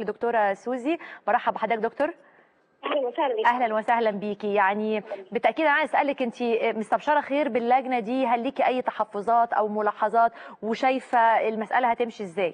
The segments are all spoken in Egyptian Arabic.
نروح لدكتوره سوزي برحب بحضرتك دكتور اهلا وسهلا بيك. اهلا وسهلا بيكي يعني بالتاكيد انا عايز اسالك انت مستبشره خير باللجنه دي هل ليكي اي تحفظات او ملاحظات وشايفه المساله هتمشي ازاي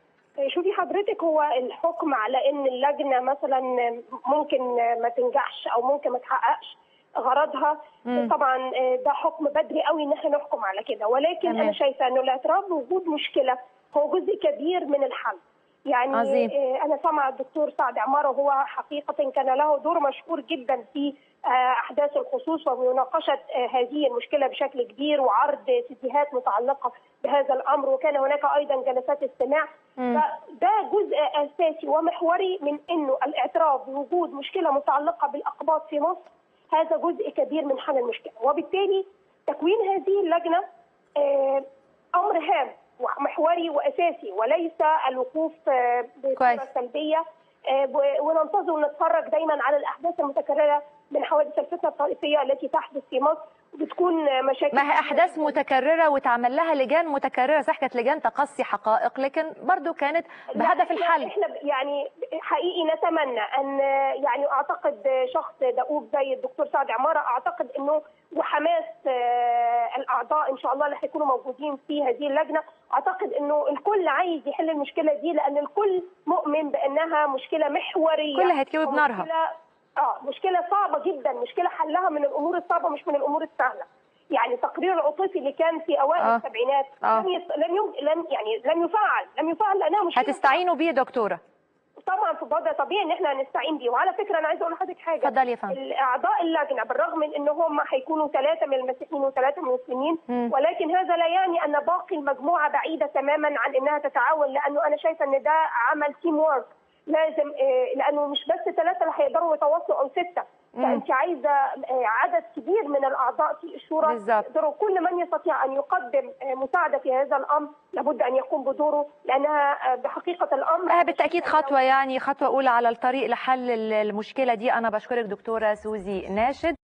شوفي حضرتك هو الحكم على ان اللجنه مثلا ممكن ما تنجحش او ممكن ما تحققش غرضها مم. طبعا ده حكم بدري قوي ان احنا نحكم على كده ولكن تمام. انا شايفه انه الاعتراف بوجود مشكله هو جزء كبير من الحل يعني عظيم. آه، انا سامعه الدكتور سعد عماره وهو حقيقه كان له دور مشهور جدا في آه، احداث الخصوص ومناقشه آه، هذه المشكله بشكل كبير وعرض سيديهات متعلقه بهذا الامر وكان هناك ايضا جلسات استماع مم. فده جزء اساسي ومحوري من انه الاعتراف بوجود مشكله متعلقه بالاقباط في مصر هذا جزء كبير من حل المشكله وبالتالي تكوين هذه اللجنه آه، امر هام ومحوري واساسي وليس الوقوف آه، بصوره كويس. سلبيه آه، و- وننتظر ونتفرج دايما على الاحداث المتكرره من حوادث الفتنه الطائفيه التي تحدث في مصر وبتكون آه، مشاكل ما هي احداث متكرره واتعمل لها لجان متكرره صح كانت لجان تقصي حقائق لكن برضو كانت لا، بهدف إحنا- الحل احنا ب- يعني حقيقي نتمنى ان يعني اعتقد شخص دؤوب زي الدكتور سعد عماره اعتقد انه وحماس آه، الاعضاء ان شاء الله اللي هيكونوا موجودين في هذه اللجنه اعتقد انه الكل عايز يحل المشكله دي لان الكل مؤمن بانها مشكله محوريه كل هيتكوي بنارها. ومشكلة- اه مشكله صعبه جدا مشكله حلها من الامور الصعبه مش من الامور السهله يعني تقرير العطيفي اللي كان في اوائل آه. السبعينات آه. لم يت... لم, يم... لم يعني لم يفعل لم يفعل لانها مشكله هتستعينوا بيه دكتوره طبعا في ده طبيعي ان احنا نستعين بيه وعلى فكره انا عايزه اقول لحضرتك حاجه اتفضلي يا فندم. الاعضاء اللجنه بالرغم من ان هم هيكونوا ثلاثه من المسيحيين وثلاثه من المسلمين مم. ولكن هذا لا يعني ان باقي المجموعه بعيده تماما عن انها تتعاون لانه انا شايفه ان ده عمل تيم وورك لازم آه، لانه مش بس ثلاثه اللي هيقدروا يتواصلوا او سته مم. فانت عايزه آه، عدد كبير من الاعضاء في الشورى بالظبط. يقدروا كل من يستطيع ان يقدم آه، مساعده في هذا الامر لابد ان يقوم بدوره لانها آه، بحقيقه الامر آه بالتاكيد خطوه يعني خطوه اولى على الطريق لحل المشكله دي انا بشكرك دكتوره سوزي ناشد